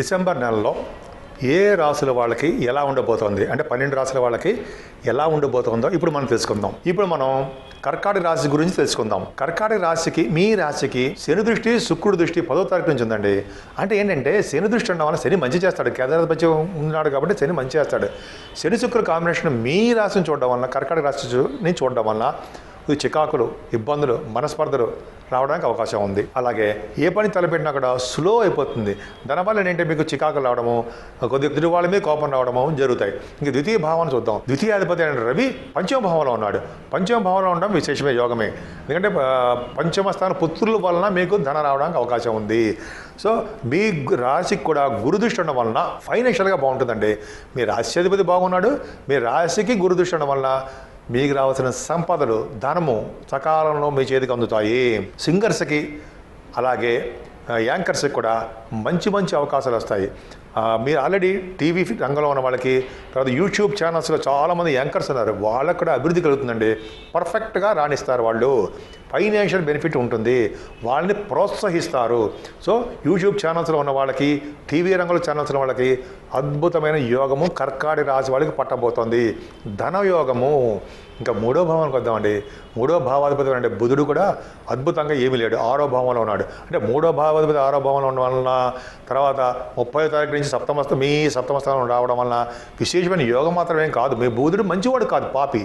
December నెలలో ఏ రాసుల వాళ్ళకి ఎలా ఉండబోతోంది అంటే పన్నెండు రాసుల వాళ్ళకి ఎలా ఉండబోతోందో ఇప్పుడు మనం తెలుసుకుందాం ఇప్పుడు మనం కర్కాటక రాశి గురించి తెలుసుకుందాం కర్కాటక రాశికి మీ రాశికి శని దృష్టి శుక్రుడి దృష్టి పదో తారీఖు నుంచి ఉందండి అంటే ఏంటంటే శని దృష్టి ఉండడం వల్ల శని మంచి చేస్తాడు కేదారాధిపతి ఉన్నాడు కాబట్టి శని మంచి చేస్తాడు శని శుక్రుడు కాంబినేషన్ మీ రాశిని చూడడం వల్ల కర్కాటక రాశిని చూడడం వల్ల ఇది చికాకులు ఇబ్బందులు మనస్పర్ధలు రావడానికి అవకాశం ఉంది అలాగే ఏ పని తలపెట్టినా కూడా స్లో అయిపోతుంది దానివల్ల ఏంటంటే మీకు చికాకులు రావడము కొద్ది ఎదుటి వాళ్ళ మీద కోపం రావడము జరుగుతాయి ఇంక ద్వితీయ భావాన్ని చూద్దాం ద్వితీయాధిపతి అయిన రవి పంచమ భావంలో ఉన్నాడు పంచమ భావంలో ఉండడం విశేషమే యోగమే ఎందుకంటే ఆ, పంచమ స్థాన పుత్రుల వలన మీకు ధన రావడానికి అవకాశం ఉంది సో మీ గు- రాశికి కూడా గురుదృష్టి ఉండడం వలన ఫైనాన్షియల్గా బాగుంటుందండి మీ రాశ్యాధిపతి బాగున్నాడు మీ రాశికి గురుదృష్టి ఉండడం వలన మీకు రావాల్సిన సంపదలు ధనము సకాలంలో మీ చేతికి అందుతాయి సింగర్స్కి అలాగే ఆ, యాంకర్స్కి కూడా మంచి మంచి అవకాశాలు వస్తాయి ఆ, మీరు ఆల్రెడీ టీవీ రంగంలో ఉన్న వాళ్ళకి తర్వాత యూట్యూబ్ ఛానల్స్లో చాలామంది యాంకర్స్ ఉన్నారు వాళ్ళకు కూడా అభివృద్ధి కలుగుతుందండి పర్ఫెక్ట్గా రాణిస్తారు వాళ్ళు ఫైనాన్షియల్ బెనిఫిట్ ఉంటుంది వాళ్ళని ప్రోత్సహిస్తారు సో యూట్యూబ్ ఛానల్స్లో ఉన్న వాళ్ళకి టీవీ రంగంలో ఛానల్స్ ఉన్న వాళ్ళకి అద్భుతమైన యోగము కర్కాటి రాశి వాళ్ళకి పట్టబోతోంది ధనయోగము ఇంకా మూడో భావానికి వద్దామండి మూడో భావాధిపతి అంటే బుధుడు కూడా అద్భుతంగా ఏమీ లేడు ఆరో భావంలో ఉన్నాడు అంటే మూడో భావాధిపతి ఆరో భావంలో ఉండడం వలన తర్వాత ముప్పై తారీఖు నుంచి సప్తమ స్థ- మీ సప్తమ స్థానం రావడం వలన విశేషమైన యోగం మాత్రమే కాదు మీ బుధుడు మంచివాడు కాదు పాపి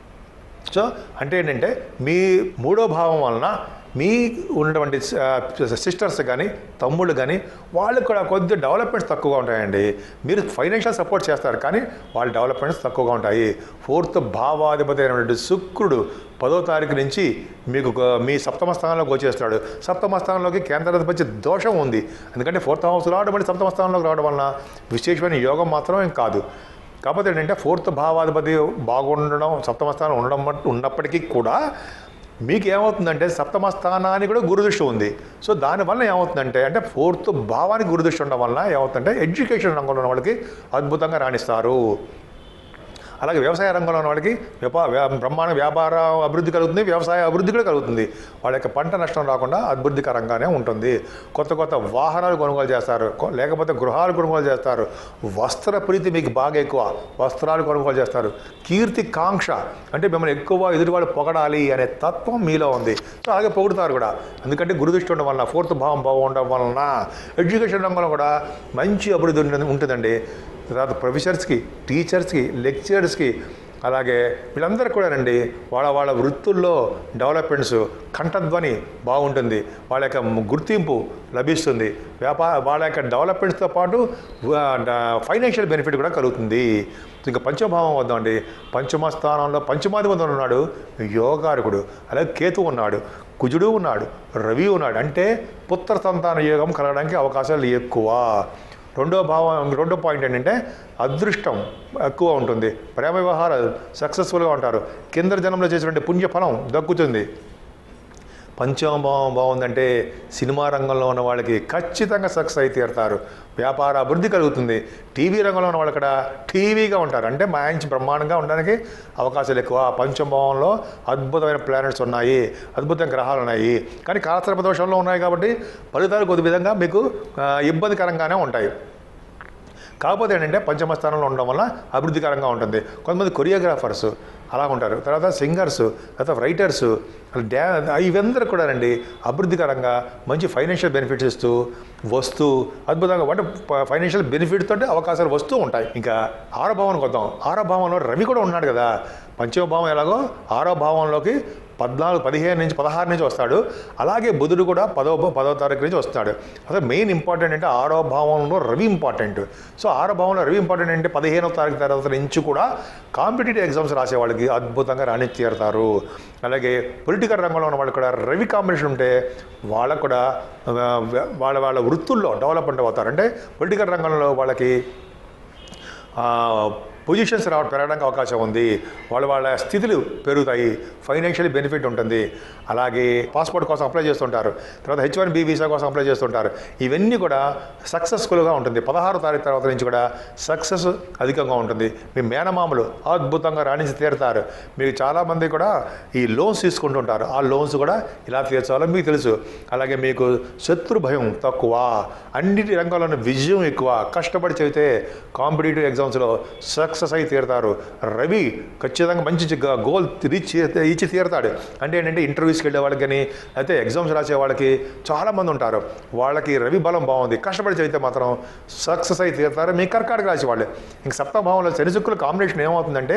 సో అంటే ఏంటంటే మీ మూడో భావం వలన మీ ఉన్నటువంటి సిస్టర్స్ కానీ తమ్ముళ్ళు కానీ వాళ్ళకి కూడా కొద్ది డెవలప్మెంట్స్ తక్కువగా ఉంటాయండి మీరు ఫైనాన్షియల్ సపోర్ట్ చేస్తారు కానీ వాళ్ళ డెవలప్మెంట్స్ తక్కువగా ఉంటాయి ఫోర్త్ భావాధిపతి అయినటువంటి శుక్రుడు పదో తారీఖు నుంచి మీకు ఒక- మీ సప్తమ స్థానంలోకి వచ్చేస్తాడు సప్తమ స్థానంలోకి కేంద్రాధిపతి దోషం ఉంది ఎందుకంటే ఫోర్త్ హౌస్ రావడం మళ్ళీ సప్తమ స్థానంలోకి రావడం వలన విశేషమైన యోగం మాత్రమే కాదు కాకపోతే ఏంటంటే ఫోర్త్ భావాధిపతి బాగుండడం సప్తమ స్థానం ఉండడం మట్- ఉన్నప్పటికీ కూడా మీకు ఏమవుతుందంటే సప్తమ స్థానానికి కూడా గురుదృష్టి ఉంది సో దానివల్ల ఏమవుతుందంటే అంటే ఫోర్త్ భావానికి గురుదృష్టి ఉండడం వల్ల ఏమవుతుందంటే ఎడ్యుకేషన్ రంగంలో ఉన్న వాళ్ళకి అద్భుతంగా రాణిస్తారు అలాగే వ్యవసాయ రంగంలో ఉన్న వాళ్ళకి వ్యాపా వ్యా- బ్రహ్మాండ వ్యాపార అభివృద్ధి కలుగుతుంది వ్యవసాయ అభివృద్ధి కూడా కలుగుతుంది వాళ్ళ యొక్క పంట నష్టం రాకుండా అభివృద్ధికరంగానే ఉంటుంది కొత్త కొత్త వాహనాలు కొనుగోలు చేస్తారు కొ- లేకపోతే గృహాలు కొనుగోలు చేస్తారు వస్త్ర ప్రీతి మీకు బాగా ఎక్కువ వస్త్రాలు కొనుగోలు చేస్తారు కీర్తి కాంక్ష అంటే మిమ్మల్ని ఎక్కువ ఎదుటి వాళ్ళు పొగడాలి అనే తత్వం మీలో ఉంది సో అలాగే పొగుడుతారు కూడా ఎందుకంటే గురుదృష్టి ఉండడం వలన ఫోర్త్ భావం బాగుండడం వలన ఎడ్యుకేషన్ రంగంలో కూడా మంచి అభివృద్ధి ఉంటుంది- ఉంటుందండి తర్వాత ప్రొఫెసర్స్కి టీచర్స్కి లెక్చరర్స్కి అలాగే వీళ్ళందరూ కూడా రండి వాళ్ళ వాళ్ళ వృత్తుల్లో డెవలప్మెంట్స్ కంఠధ్వని బాగుంటుంది వాళ్ళ యొక్క గుర్తింపు లభిస్తుంది వ్యాపార వాళ్ళ యొక్క డెవలప్మెంట్స్తో పాటు ఫైనాన్షియల్ బెనిఫిట్ కూడా కలుగుతుంది ఇంకా పంచమభావం వద్దామండి పంచమ స్థానంలో పంచమాధిపతి ఉన్నాడు యోగారకుడు అలాగే కేతు ఉన్నాడు కుజుడు ఉన్నాడు రవి ఉన్నాడు అంటే పుత్ర సంతాన యోగం కలగడానికి అవకాశాలు ఎక్కువ రెండో భావం రెండో పాయింట్ ఏంటంటే అదృష్టం ఎక్కువ ఉంటుంది ప్రేమ వ్యవహారాలు సక్సెస్ఫుల్గా ఉంటారు కింద జన్మలో చేసినటువంటి పుణ్యఫలం దక్కుతుంది పంచమ భావం బాగుందంటే సినిమా రంగంలో ఉన్న వాళ్ళకి ఖచ్చితంగా సక్సెస్ అయి తీరుతారు వ్యాపార అభివృద్ధి కలుగుతుంది టీవీ రంగంలో ఉన్న వాళ్ళు కూడా టీవీగా ఉంటారు అంటే మంచి బ్రహ్మాండంగా ఉండడానికి అవకాశాలు ఎక్కువ పంచమ భావంలో అద్భుతమైన ప్లానెట్స్ ఉన్నాయి అద్భుతమైన గ్రహాలు ఉన్నాయి కానీ కాలసర్ప దోషంలో ఉన్నాయి కాబట్టి ఫలితాలు కొద్ది విధంగా మీకు ఆ, ఇబ్బందికరంగానే ఉంటాయి కాకపోతే ఏంటంటే పంచమ స్థానంలో ఉండడం వల్ల అభివృద్ధికరంగా ఉంటుంది కొంతమంది కొరియోగ్రాఫర్స్ అలా ఉంటారు తర్వాత సింగర్స్ తర్వాత రైటర్స్ డ్యా ఇవందరూ కూడా రండి అభివృద్ధికరంగా మంచి ఫైనాన్షియల్ బెనిఫిట్స్ ఇస్తూ వస్తూ అద్భుతంగా అంటే ఫైనాన్షియల్ బెనిఫిట్ తోటి అవకాశాలు వస్తూ ఉంటాయి ఇంకా ఆరో భావానికి వద్దాం ఆరో భావంలో రవి కూడా ఉన్నాడు కదా పంచమ భావం ఎలాగో ఆరో భావంలోకి పద్నాలుగు పదిహేను నుంచి పదహారు నుంచి వస్తాడు అలాగే బుధుడు కూడా పదో పదో తారీఖు నుంచి వస్తాడు అసలు మెయిన్ ఇంపార్టెంట్ అంటే ఆరో భావంలో రవి ఇంపార్టెంట్ సో ఆరో భావంలో రవి ఇంపార్టెంట్ అంటే పదిహేనవ తారీఖు తర్వాత నుంచి కూడా కాంపిటేటివ్ ఎగ్జామ్స్ రాసే వాళ్ళకి అద్భుతంగా రాణించి తీరుతారు అలాగే పొలిటికల్ రంగంలో ఉన్న వాళ్ళు కూడా రవి కాంబినేషన్ ఉంటే వాళ్ళకు కూడా ఆ, వాళ్ళ వాళ్ళ వృత్తుల్లో డెవలప్మెంట్ అవుతారు అంటే పొలిటికల్ రంగంలో వాళ్ళకి ఆ, పొజిషన్స్ రావడం పెరగడానికి అవకాశం ఉంది వాళ్ళ వాళ్ళ స్థితులు పెరుగుతాయి ఫైనాన్షియల్ బెనిఫిట్ ఉంటుంది అలాగే పాస్పోర్ట్ కోసం అప్లై చేస్తుంటారు తర్వాత హెచ్ వన్ బి వీసా కోసం అప్లై చేస్తుంటారు ఇవన్నీ కూడా సక్సెస్ఫుల్గా ఉంటుంది పదహారు తారీఖు తర్వాత నుంచి కూడా సక్సెస్ అధికంగా ఉంటుంది మీ మేనమామలు అద్భుతంగా రాణించి తీరుతారు మీరు చాలామంది కూడా ఈ లోన్స్ తీసుకుంటుంటారు ఆ లోన్స్ కూడా ఇలా తీర్చాలో మీకు తెలుసు అలాగే మీకు శత్రు భయం తక్కువ అన్నిటి రంగాల్లోనూ విజయం ఎక్కువ కష్టపడి చదివితే కాంపిటేటివ్ ఎగ్జామ్స్లో సక్సెస్ అయి తీరుతారు రవి ఖచ్చితంగా మంచి గోల్ రీచ్ ఇచ్చి తీరుతాడు అంటే ఏంటంటే ఇంటర్వ్యూస్కి వెళ్ళే వాళ్ళకి కానీ అయితే ఎగ్జామ్స్ రాసే వాళ్ళకి చాలామంది ఉంటారు వాళ్ళకి రవి బలం బాగుంది కష్టపడి చదివితే మాత్రం సక్సెస్ అయి తీరుతారు మీ కర్కాటక రాసి వాళ్ళు ఇంక సప్తభావంలో శనిశుక్కుల కాంబినేషన్ ఏమవుతుందంటే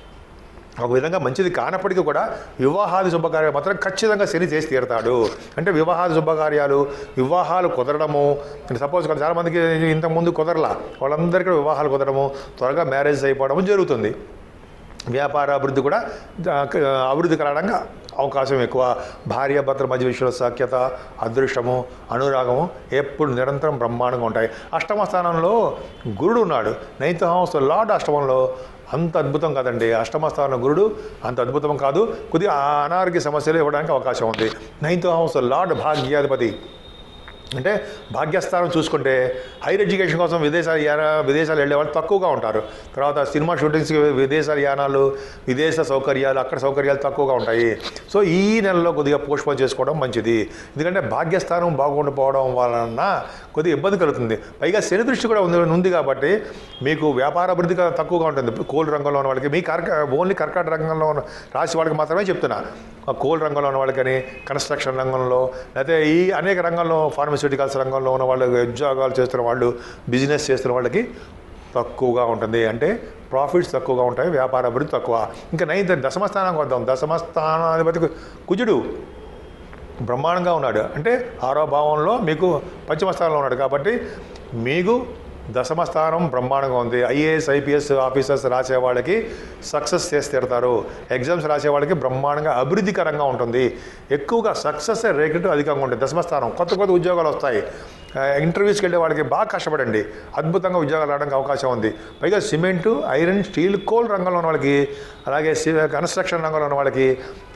ఒక విధంగా మంచిది కానప్పటికీ కూడా వివాహాది శుభకార్యాలు మాత్రం ఖచ్చితంగా శని చేసి తీరుతాడు అంటే వివాహాది శుభకార్యాలు వివాహాలు కుదరడము సపోజ్ చాలామందికి ఇంతకుముందు కుదరలా వాళ్ళందరికీ వివాహాలు కుదరడము త్వరగా మ్యారేజ్ అయిపోవడము జరుగుతుంది వ్యాపార అభివృద్ధి కూడా ఆ, క- అభివృద్ధి కలగడానికి అవకాశం ఎక్కువ భార్యాభర్తల మధ్య విషయంలో సఖ్యత అదృష్టము అనురాగము ఎప్పుడు నిరంతరం బ్రహ్మాండంగా ఉంటాయి అష్టమ స్థానంలో గురుడు ఉన్నాడు నైన్త్ హౌస్ లార్డ్ అష్టమంలో అంత అద్భుతం కాదండి అష్టమ స్థానంలో గురుడు అంత అద్భుతం కాదు కొద్దిగా ఆ అనారోగ్య సమస్యలు ఇవ్వడానికి అవకాశం ఉంది నైన్త్ హౌస్ లార్డ్ భాగ్యాధిపతి అంటే భాగ్యస్థానం చూసుకుంటే హైర్ ఎడ్యుకేషన్ కోసం విదేశాలు యాన విదేశాలు వెళ్ళే వాళ్ళు తక్కువగా ఉంటారు తర్వాత సినిమా షూటింగ్స్కి విదేశాల యానాలు విదేశ సౌకర్యాలు అక్కడ సౌకర్యాలు తక్కువగా ఉంటాయి సో ఈ నెలలో కొద్దిగా పోస్ట్పోన్ చేసుకోవడం మంచిది ఎందుకంటే భాగ్యస్థానం బాగుండిపోవడం వలన కొద్దిగా ఇబ్బంది కలుగుతుంది పైగా శని దృష్టి కూడా ఉంది ఉంది కాబట్టి మీకు వ్యాపార అభివృద్ధి కా- తక్కువగా ఉంటుంది కోల్ రంగంలో ఉన్న వాళ్ళకి మీ కర్క ఓన్లీ కర్కాటక రంగంలో ఉన్న రాసి వాళ్ళకి మాత్రమే చెప్తున్నా ఆ కోల్ రంగంలో ఉన్న వాళ్ళకని కన్స్ట్రక్షన్ రంగంలో లేకపోతే ఈ అనేక రంగంలో ఫార్మస్యూటికల్స్ రంగంలో ఉన్న వాళ్ళు ఉద్యోగాలు చేస్తున్న వాళ్ళు బిజినెస్ చేస్తున్న వాళ్ళకి తక్కువగా ఉంటుంది అంటే ప్రాఫిట్స్ తక్కువగా ఉంటాయి వ్యాపార అభివృద్ధి తక్కువ ఇంకా నైన్త్ దశమ స్థానానికి వద్దాం దశమ స్థానాధిపతి కుజుడు బ్రహ్మాండంగా ఉన్నాడు అంటే ఆరో భావంలో మీకు పంచమ స్థానంలో ఉన్నాడు కాబట్టి మీకు దశమ స్థానం బ్రహ్మాండంగా ఉంది ఐఏఎస్ ఐపీఎస్ ఆఫీసర్స్ రాసే వాళ్ళకి సక్సెస్ చేసి తీరుతారు ఎగ్జామ్స్ రాసే వాళ్ళకి బ్రహ్మాండంగా అభివృద్ధికరంగా ఉంటుంది ఎక్కువగా సక్సెస్ రేట్ అధికంగా ఉంటుంది దశమ స్థానం కొత్త కొత్త ఉద్యోగాలు వస్తాయి ఆ, ఇంటర్వ్యూస్కి వెళ్ళే వాళ్ళకి బాగా కష్టపడండి అద్భుతంగా ఉద్యోగాలు రావడానికి అవకాశం ఉంది పైగా సిమెంటు ఐరన్ స్టీల్ కోల్ రంగంలో ఉన్న వాళ్ళకి అలాగే సి- కన్స్ట్రక్షన్ రంగంలో ఉన్న వాళ్ళకి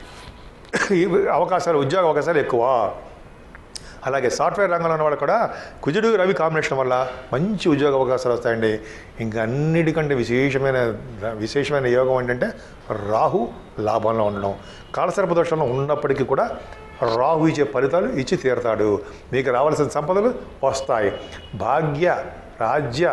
ఈ అవకాశాలు ఉద్యోగ అవకాశాలు ఎక్కువ అలాగే సాఫ్ట్వేర్ రంగంలో ఉన్న వాళ్ళు కూడా కుజుడు రవి కాంబినేషన్ వల్ల మంచి ఉద్యోగ అవకాశాలు వస్తాయండి ఇంకా అన్నిటికంటే విశేషమైన విశేషమైన యోగం ఏంటంటే రాహు లాభంలో ఉండడం కాలసర్ప దోషంలో ఉన్నప్పటికీ కూడా రాహు ఇచ్చే ఫలితాలు ఇచ్చి తీరుతాడు మీకు రావాల్సిన సంపదలు వస్తాయి భాగ్య రాజ్య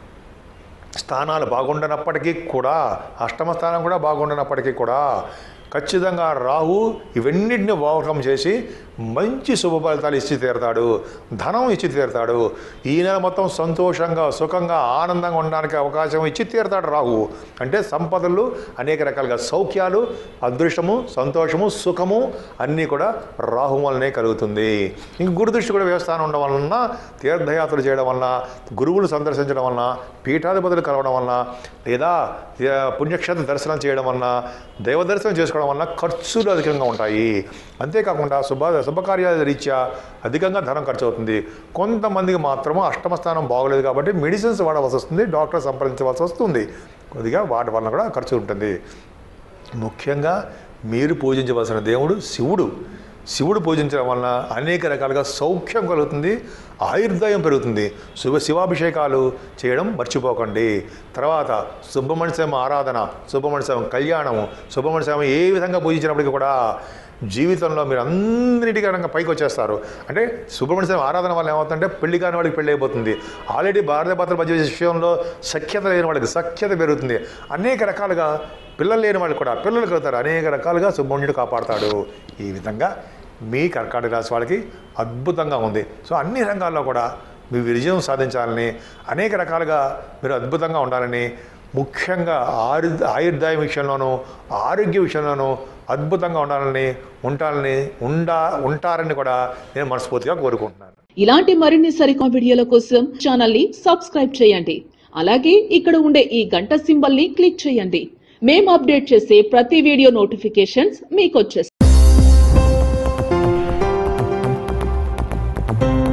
స్థానాలు బాగుండనప్పటికీ కూడా అష్టమ స్థానం కూడా బాగుండనప్పటికీ కూడా ఖచ్చితంగా రాహు ఇవన్నిటిని ఓవర్కమ్ చేసి మంచి శుభ ఫలితాలు ఇచ్చి తీరుతాడు ధనం ఇచ్చి తీరుతాడు ఈ నెల మొత్తం సంతోషంగా సుఖంగా ఆనందంగా ఉండడానికి అవకాశం ఇచ్చి తీరుతాడు రాహు అంటే సంపదలు అనేక రకాలుగా సౌఖ్యాలు అదృష్టము సంతోషము సుఖము అన్నీ కూడా రాహు వల్లనే కలుగుతుంది ఇంక గురుదృష్టి కూడా వ్యవస్థానం ఉండడం వలన తీర్థయాత్రలు చేయడం వలన గురువులు సందర్శించడం వలన పీఠాధిపతులు కలవడం వలన లేదా ఆ, పుణ్యక్షేత్ర దర్శనం చేయడం వలన దైవ దర్శనం చేసుకోవడం వలన ఖర్చులు అధికంగా ఉంటాయి అంతేకాకుండా శుభ శుభకార్యాల రీత్యా అధికంగా ధనం ఖర్చు అవుతుంది కొంతమందికి మాత్రము అష్టమ స్థానం బాగోలేదు కాబట్టి మెడిసిన్స్ వాడవలసి వస్తుంది డాక్టర్ సంప్రదించవలసి వస్తుంది కొద్దిగా వాటి వలన కూడా ఖర్చు ఉంటుంది ముఖ్యంగా మీరు పూజించవలసిన దేవుడు శివుడు శివుడు పూజించడం వలన అనేక రకాలుగా సౌఖ్యం కలుగుతుంది ఆయుర్దాయం పెరుగుతుంది శుభ శివాభిషేకాలు చేయడం మర్చిపోకండి తర్వాత సుబ్రహ్మణ్య స్వామి ఆరాధన సుబ్రహ్మణ్య స్వామి కళ్యాణము సుబ్రహ్మణ్య స్వామి ఏ విధంగా పూజించినప్పటికీ కూడా జీవితంలో మీరు అన్నిటికీ పైకి వచ్చేస్తారు అంటే సుబ్రహ్మణ్య స్వామి ఆరాధన వల్ల ఏమవుతుందంటే పెళ్లి కాని వాడికి పెళ్ళి అయిపోతుంది ఆల్రెడీ భారత భర్తల మధ్య విషయంలో సఖ్యత లేని వాళ్ళకి సఖ్యత పెరుగుతుంది అనేక రకాలుగా పిల్లలు లేని వాళ్ళు కూడా పిల్లలు కలుగుతారు అనేక రకాలుగా సుబ్రహ్మణ్యుడు కాపాడతాడు ఈ విధంగా మీ కర్కాటక రాశి వాళ్ళకి అద్భుతంగా ఉంది సో అన్ని రంగాల్లో కూడా మీ విజయం సాధించాలని అనేక రకాలుగా మీరు అద్భుతంగా ఉండాలని ముఖ్యంగా ఆరు ఆయుర్దాయం విషయంలోనూ ఆరోగ్య విషయంలోనూ అద్భుతంగా ఉండాలని ఉంటాలని ఉండా ఉంటారని కూడా నేను మనస్ఫూర్తిగా కోరుకుంటున్నాను ఇలాంటి మరిన్ని సరికొత్త వీడియోల కోసం ఛానల్ ని సబ్స్క్రైబ్ చేయండి అలాగే ఇక్కడ ఉండే ఈ గంట సింబల్ ని క్లిక్ చేయండి మేము అప్డేట్ చేసే ప్రతి వీడియో నోటిఫికేషన్స్ మీకు వచ్చేస్తాయి